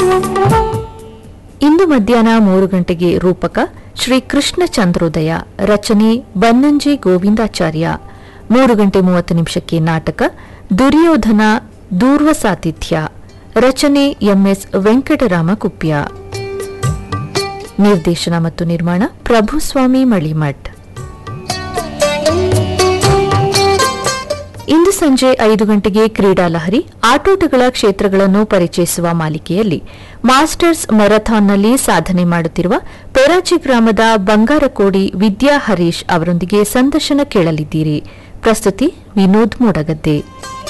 ಇಂದು ಮಧ್ಯಾಹ್ನ ಮೂರು ಗಂಟೆಗೆ ರೂಪಕ ಶ್ರೀ ಕೃಷ್ಣ ಚಂದ್ರೋದಯ ರಚನೆ ಬನ್ನಂಜಿ ಗೋವಿಂದಾಚಾರ್ಯ ಮೂರು ಗಂಟೆ ಮೂವತ್ತು ನಿಮಿಷಕ್ಕೆ ನಾಟಕ ದುರ್ಯೋಧನ ದೂರ್ವಸಾತಿಥ್ಯ ರಚನೆ ಎಂಎಸ್ ವೆಂಕಟರಾಮ ಕುಪ್ಯ ನಿರ್ದೇಶನ ಮತ್ತು ನಿರ್ಮಾಣ ಪ್ರಭುಸ್ವಾಮಿ ಮಳಿಮಠ್ ಇಂದು ಸಂಜೆ ಐದು ಗಂಟೆಗೆ ಕ್ರೀಡಾ ಲಹರಿ ಆಟೋಟಗಳ ಕ್ಷೇತ್ರಗಳನ್ನು ಪರಿಚಯಿಸುವ ಮಾಲಿಕೆಯಲ್ಲಿ ಮಾಸ್ಟರ್ಸ್ ಮ್ಯಾರಥಾನ್ನಲ್ಲಿ ಸಾಧನೆ ಮಾಡುತ್ತಿರುವ ಪೆರಾಚಿ ಗ್ರಾಮದ ಬಂಗಾರಕೋಡಿ ವಿದ್ಯಾ ಹರೀಶ್ ಅವರೊಂದಿಗೆ ಸಂದರ್ಶನ ಕೇಳಲಿದ್ದೀರಿ ಪ್ರಸ್ತುತಿ ವಿನೋದ್ ಮೂಡಗದ್ದೆ